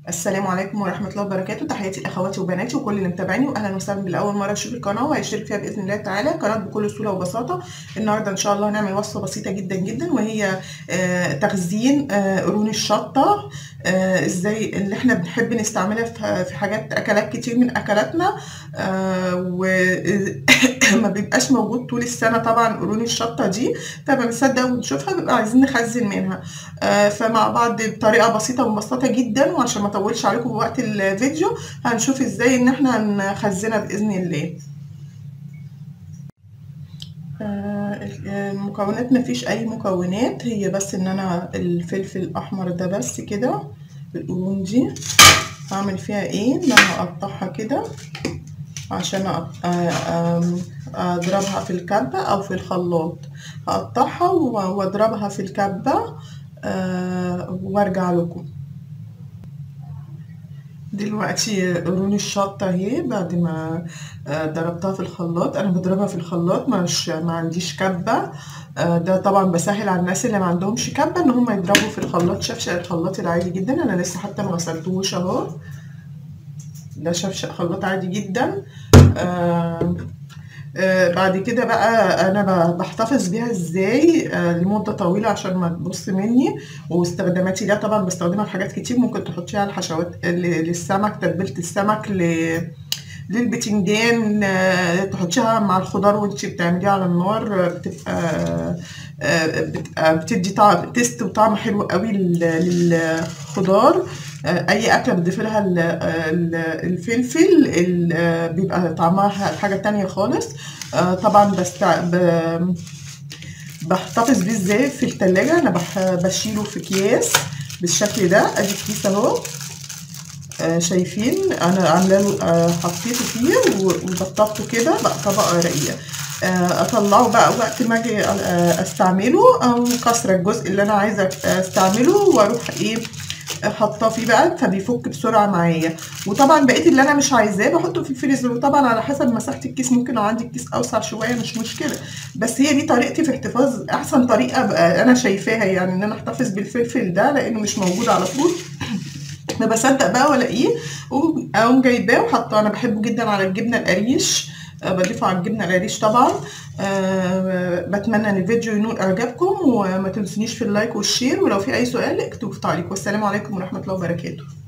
السلام عليكم ورحمة الله وبركاته تحياتي لأخواتي وبناتي وكل اللي متابعني وأهلا وسهلا بالأول مرة يشوف القناة وهيشترك فيها بإذن الله تعالى قناة بكل سهولة وبساطة النهاردة إن شاء الله هنعمل وصفة بسيطة جدا جدا وهي آه، تخزين آه، قرون الشطة آه، إزاي اللي إحنا بنحب نستعملها في في حاجات أكلات كتير من أكلاتنا وما بيبقاش موجود طول السنة طبعا قرون الشطة دي فما بنصدق ونشوفها بيبقى عايزين نخزن منها آه، فمع بعض بطريقة بسيطة ومبسطة جدا وعشان ما اطولش عليكم بوقت الفيديو هنشوف ازاي ان احنا هنخزنها باذن الله آه، المكونات مفيش اي مكونات هي بس ان انا الفلفل الاحمر ده بس كده القرون دي هعمل فيها ايه ان انا هقطعها كده عشان أ- آم، اضربها في الكبة او في الخلاط هقطعها و- واضربها في الكبة آه، وارجع لكم دلوقتي قرون الشطة اهي بعد ما آه، ضربتها في الخلاط انا بضربها في الخلاط مش ما عنديش كبة آه، ده طبعا بسهل على الناس اللي ما عندهمش كبة ان هم يضربوا في الخلاط شفشق الخلاط العادي جدا انا لسه حتى ما غسلتهوش اهو ده شفشق خلاط عادي جدا آه آه بعد كده بقى انا ب- بحتفظ بيها ازاي آه لمده طويله عشان ما تبص مني واستخداماتي ليها طبعا بستخدمها في حاجات كتير ممكن تحطيها على الحشوات ل- للسمك تتبيله السمك ل للبتنجان آه، تحطيها مع الخضار وانتي بتعمليها على النار آه، بتبقى آه، بتبقى بتدي طعم تيست وطعم حلو قوي لل- للخضار آه، اي اكله بتضيف لها ال- ال- الفلفل ال- آه، بيبقى طعمها حاجه تانية خالص آه، طبعا بست ب- بحتفظ بيه ازاي في التلاجة انا بح- بشيله في اكياس بالشكل ده ادي الكيس اهو آه، شايفين انا عامله له آه، حطيته فيه و- وبططته كده بقى طبقه رقيقه آه، اطلعه بقى وقت ما اجي آه، استعمله او كسر الجزء اللي انا عايزه استعمله واروح ايه حاطاه فيه بقى فبيفك بسرعه معايا وطبعا بقيت اللي انا مش عايزاه بحطه في الفريزر وطبعا على حسب مساحه الكيس ممكن لو عندي الكيس اوسع شويه مش مشكله بس هي دي طريقتي في احتفاظ احسن طريقه بقى انا شايفاها يعني ان انا احتفظ بالفلفل ده لانه مش موجود على طول ما بصدق بقى والاقيه اقوم جايباه وحاطاه انا بحبه جدا على الجبنه القريش آه، بضيفه على الجبنه القريش طبعا أه بتمنى ان الفيديو ينول اعجابكم وما تنسونيش في اللايك والشير ولو في اي سؤال اكتبوا في تعليق والسلام عليكم ورحمه الله وبركاته